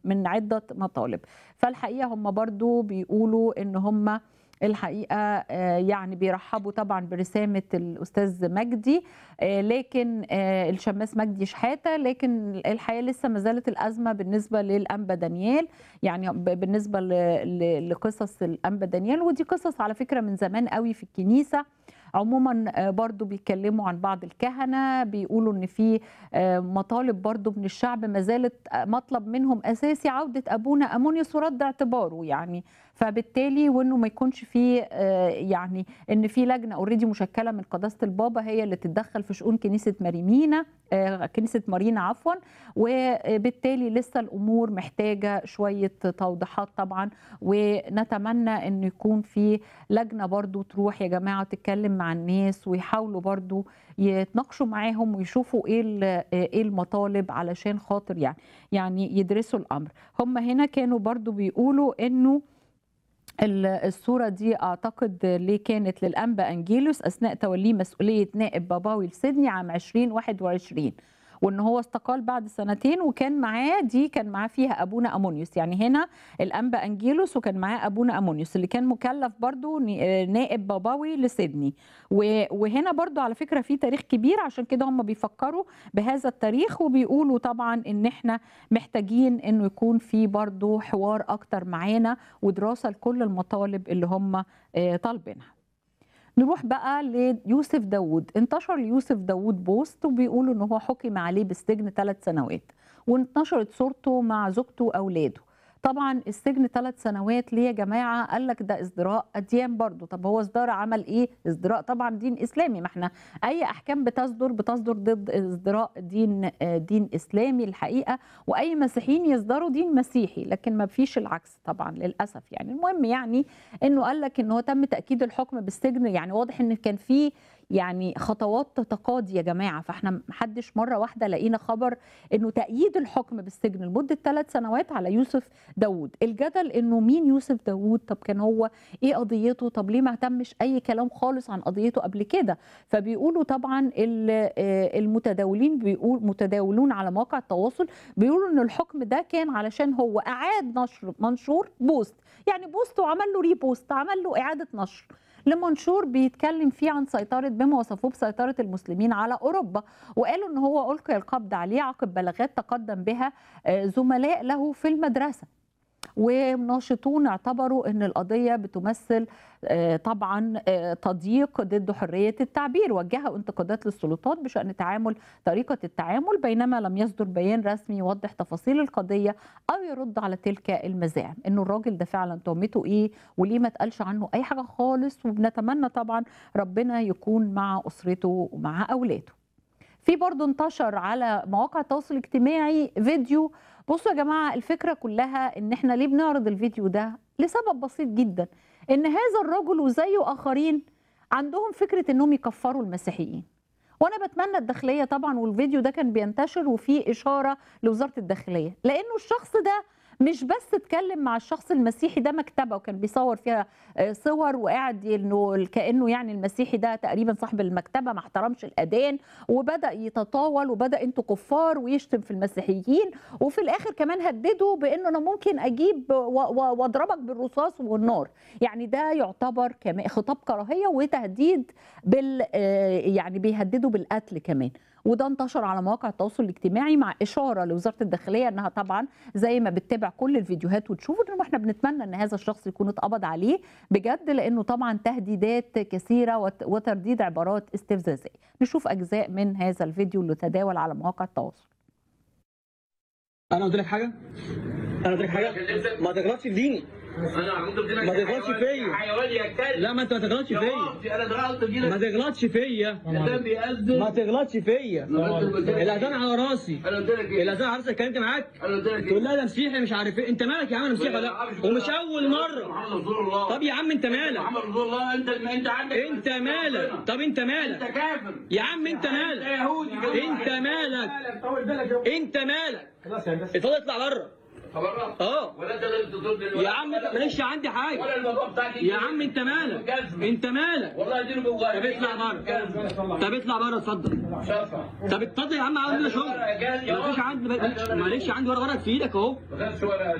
من عده مطالب فالحقيقه هم برضو بيقولوا ان هم الحقيقه آه، يعني بيرحبوا طبعا برسامه الاستاذ مجدي آه، لكن آه، الشماس مجدي شحاته لكن الحقيقه لسه ما زالت الازمه بالنسبه للانبا دانيال يعني ب- بالنسبه ل- ل- لقصص الانبا دانيال ودي قصص على فكره من زمان قوي في الكنيسه عموما آه، برضو بيتكلموا عن بعض الكهنه بيقولوا ان في آه، مطالب برضو من الشعب ما زالت آه، مطلب منهم اساسي عوده ابونا امونيوس ورد اعتباره يعني فبالتالي وانه ما يكونش في آه، يعني ان في لجنه اوريدي مشكله من قداسه البابا هي اللي تتدخل في شؤون كنيسه ماريمينا آه، كنيسه مارينا عفوا وبالتالي لسه الامور محتاجه شويه توضيحات طبعا ونتمنى انه يكون في لجنه برضو تروح يا جماعه تتكلم مع الناس ويحاولوا برضو يتناقشوا معاهم ويشوفوا ايه ال- ايه المطالب علشان خاطر يعني يعني يدرسوا الامر هم هنا كانوا برضو بيقولوا انه ال- الصورة دي أعتقد اللي كانت للأنبا أنجيلوس أثناء توليه مسؤولية نائب باباوي لسيدني عام 2021 وان هو استقال بعد سنتين وكان معاه دي كان معاه فيها ابونا امونيوس يعني هنا الانبا انجيلوس وكان معاه ابونا امونيوس اللي كان مكلف برضو ن- نائب باباوي لسيدني و- وهنا برضو على فكره في تاريخ كبير عشان كده هم بيفكروا بهذا التاريخ وبيقولوا طبعا ان احنا محتاجين انه يكون في برضو حوار اكتر معانا ودراسه لكل المطالب اللي هم آه، طالبينها نروح بقى ليوسف داوود انتشر ليوسف داوود بوست وبيقولوا ان هو حكم عليه بالسجن ثلاث سنوات وانتشرت صورته مع زوجته واولاده طبعا السجن ثلاث سنوات ليه يا جماعه قال لك ده ازدراء اديان برضو طب هو ازدراء عمل ايه ازدراء طبعا دين اسلامي ما احنا اي احكام بتصدر بتصدر ضد ازدراء دين آه، دين اسلامي الحقيقه واي مسيحيين يصدروا دين مسيحي لكن ما فيش العكس طبعا للاسف يعني المهم يعني انه قال لك ان هو تم تاكيد الحكم بالسجن يعني واضح ان كان في يعني خطوات تقاضي يا جماعه فاحنا محدش مره واحده لقينا خبر انه تأييد الحكم بالسجن لمده ثلاث سنوات على يوسف داوود الجدل انه مين يوسف داوود طب كان هو ايه قضيته طب ليه ما اهتمش اي كلام خالص عن قضيته قبل كده فبيقولوا طبعا ال- آه، المتداولين بيقول متداولون على مواقع التواصل بيقولوا ان الحكم ده كان علشان هو اعاد نشر منشور بوست يعني بوست وعمل له ريبوست عمل له اعاده نشر لمنشور بيتكلم فيه عن سيطرة بما وصفوه بسيطرة المسلمين على أوروبا وقالوا إن هو ألقي القبض عليه عقب بلاغات تقدم بها آه، زملاء له في المدرسة وناشطون اعتبروا ان القضيه بتمثل آه، طبعا آه، تضييق ضد حريه التعبير وجهوا انتقادات للسلطات بشان تعامل طريقه التعامل بينما لم يصدر بيان رسمي يوضح تفاصيل القضيه او يرد على تلك المزاعم انه الراجل ده فعلا تهمته ايه وليه ما اتقالش عنه اي حاجه خالص وبنتمنى طبعا ربنا يكون مع اسرته ومع اولاده في برضه انتشر على مواقع التواصل الاجتماعي فيديو بصوا يا جماعه الفكره كلها ان احنا ليه بنعرض الفيديو ده لسبب بسيط جدا ان هذا الرجل وزيه اخرين عندهم فكره انهم يكفروا المسيحيين وانا بتمنى الداخليه طبعا والفيديو ده كان بينتشر وفيه اشاره لوزاره الداخليه لانه الشخص ده مش بس اتكلم مع الشخص المسيحي ده مكتبه وكان بيصور فيها آه، صور وقاعد انه كانه يعني المسيحي ده تقريبا صاحب المكتبه ما احترمش الاذان وبدا يتطاول وبدا انتوا كفار ويشتم في المسيحيين وفي الاخر كمان هدده بانه انا ممكن اجيب و- و- واضربك بالرصاص والنار يعني ده يعتبر كمان خطاب كراهيه وتهديد بال آه، يعني بيهددوا بالقتل كمان وده انتشر على مواقع التواصل الاجتماعي مع اشاره لوزاره الداخليه انها طبعا زي ما بتتابع كل الفيديوهات وتشوف ان احنا بنتمنى ان هذا الشخص يكون اتقبض عليه بجد لانه طبعا تهديدات كثيره وت- وترديد عبارات استفزازيه نشوف اجزاء من هذا الفيديو اللي تداول على مواقع التواصل انا قلت لك حاجه انا قلت لك حاجه ما تغلطش في ديني انا عمود بديلك ما تغلطش فيا. حيوان يا كلب لا ما انت ما تغلطش يا فيا واطي، انا ضربت ما بديلك تغلطش فيا ده بيأذن ما تغلطش فيا الاذان على راسي انا قلت لك ايه؟ الاذان على راسي اتكلمت معاك انا قلت لك تقول ايه؟ لا ده مسيحي مش عارف ايه انت مالك يا عم انا مسيحي ولا لا ومش اول مره محمد رسول الله طب يا عم انت مالك محمد رسول الله انت انت عندك انت مالك طب انت انت مالك كافر يا عم انت انت مالك يهودي انت مالك انت مالك خلاص يا هندسه اتفضل اطلع بره خبرنا اه ولا انت اللي بتضرب يا عم انت مالكش عندي ولا حاجه الموضوع بتاعك يا عم انت مالك انت مالك والله اديله جوه طب اطلع بره طب اطلع بره اتفضل شافع طب اتفضل يا عم عندنا شغل مفيش عندي مالكش عندي ورقه ورقك في ايدك اهو ما خدش ولا